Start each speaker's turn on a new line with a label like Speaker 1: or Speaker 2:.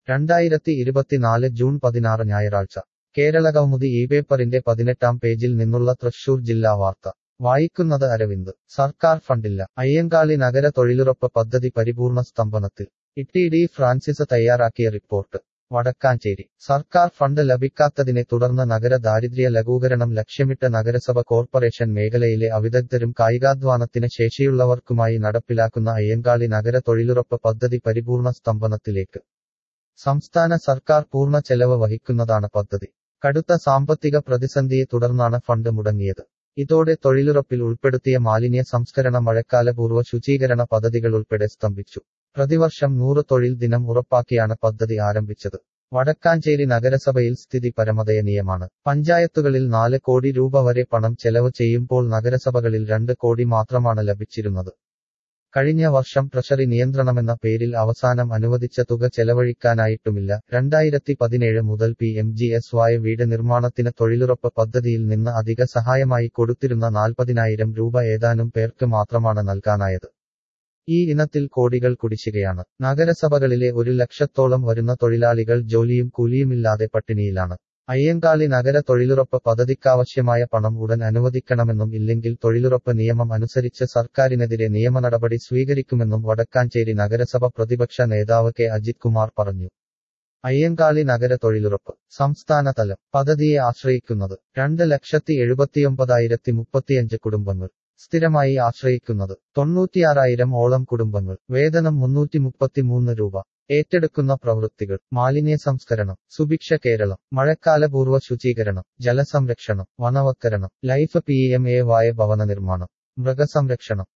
Speaker 1: രണ്ടായിരത്തി ഇരുപത്തിനാല് ജൂൺ പതിനാറ് ഞായറാഴ്ച കേരളകൗമുദി ഈ പേപ്പറിന്റെ പതിനെട്ടാം പേജിൽ നിന്നുള്ള തൃശൂർ ജില്ലാ വാർത്ത വായിക്കുന്നത് അരവിന്ദ് സർക്കാർ ഫണ്ടില്ല അയ്യങ്കാളി നഗര തൊഴിലുറപ്പ് പദ്ധതി പരിപൂർണ സ്തംഭനത്തിൽ ഇട്ടി ഡി ഫ്രാൻസിസ് തയ്യാറാക്കിയ റിപ്പോർട്ട് വടക്കാഞ്ചേരി സർക്കാർ ഫണ്ട് ലഭിക്കാത്തതിനെ തുടർന്ന് നഗര ദാരിദ്ര്യ ലഘൂകരണം ലക്ഷ്യമിട്ട് നഗരസഭ കോർപ്പറേഷൻ മേഖലയിലെ അവിദഗ്ധരും കായികാധ്വാനത്തിന് ശേഷിയുള്ളവർക്കുമായി നടപ്പിലാക്കുന്ന അയ്യങ്കാളി നഗര തൊഴിലുറപ്പ് പദ്ധതി പരിപൂർണ സ്തംഭനത്തിലേക്ക് സംസ്ഥാന സർക്കാർ പൂർണ്ണ ചെലവ് വഹിക്കുന്നതാണ് പദ്ധതി കടുത്ത സാമ്പത്തിക പ്രതിസന്ധിയെ തുടർന്നാണ് ഫണ്ട് മുടങ്ങിയത് ഇതോടെ തൊഴിലുറപ്പിൽ ഉൾപ്പെടുത്തിയ മാലിന്യ സംസ്കരണ മഴക്കാലപൂർവ്വ ശുചീകരണ പദ്ധതികൾ ഉൾപ്പെടെ സ്തംഭിച്ചു പ്രതിവർഷം നൂറ് തൊഴിൽ ദിനം ഉറപ്പാക്കിയാണ് പദ്ധതി ആരംഭിച്ചത് വടക്കാഞ്ചേരി നഗരസഭയിൽ സ്ഥിതി പരമദയനീയമാണ് പഞ്ചായത്തുകളിൽ നാല് കോടി രൂപ വരെ പണം ചെലവ് ചെയ്യുമ്പോൾ നഗരസഭകളിൽ രണ്ട് കോടി മാത്രമാണ് ലഭിച്ചിരുന്നത് കഴിഞ്ഞ വർഷം ട്രഷറി നിയന്ത്രണമെന്ന പേരിൽ അവസാനം അനുവദിച്ച തുക ചെലവഴിക്കാനായിട്ടുമില്ല രണ്ടായിരത്തി പതിനേഴ് മുതൽ പി എം ജി എസ് വായ വീട് നിർമ്മാണത്തിന് തൊഴിലുറപ്പ് പദ്ധതിയിൽ നിന്ന് അധിക സഹായമായി കൊടുത്തിരുന്ന നാൽപ്പതിനായിരം രൂപ ഏതാനും പേർക്ക് മാത്രമാണ് നൽകാനായത് ഈ ഇനത്തിൽ കോടികൾ കുടിശ്ശികയാണ് നഗരസഭകളിലെ ഒരു ലക്ഷത്തോളം വരുന്ന തൊഴിലാളികൾ ജോലിയും കൂലിയുമില്ലാതെ പട്ടിണിയിലാണ് അയ്യങ്കാളി നഗര തൊഴിലുറപ്പ് പദ്ധതിക്കാവശ്യമായ പണം ഉടൻ അനുവദിക്കണമെന്നും ഇല്ലെങ്കിൽ തൊഴിലുറപ്പ് നിയമം അനുസരിച്ച് സർക്കാരിനെതിരെ നിയമ നടപടി സ്വീകരിക്കുമെന്നും വടക്കാഞ്ചേരി നഗരസഭ പ്രതിപക്ഷ നേതാവ് കെ അജിത് കുമാർ പറഞ്ഞു അയ്യങ്കാളി നഗര തൊഴിലുറപ്പ് സംസ്ഥാന തലം പദ്ധതിയെ ആശ്രയിക്കുന്നത് രണ്ട് ലക്ഷത്തി എഴുപത്തിയൊമ്പതായിരത്തി മുപ്പത്തിയഞ്ച് കുടുംബങ്ങൾ സ്ഥിരമായി ആശ്രയിക്കുന്നത് തൊണ്ണൂറ്റിയാറായിരം ഓളം കുടുംബങ്ങൾ വേതനം മുന്നൂറ്റി മുപ്പത്തിമൂന്ന് രൂപ ഏറ്റെടുക്കുന്ന പ്രവൃത്തികൾ മാലിന്യ സംസ്കരണം സുഭിക്ഷ കേരളം മഴക്കാലപൂർവ്വ ശുചീകരണം ജലസംരക്ഷണം വനവത്കരണം life P M A Y ഭവന നിർമ്മാണം മൃഗസംരക്ഷണം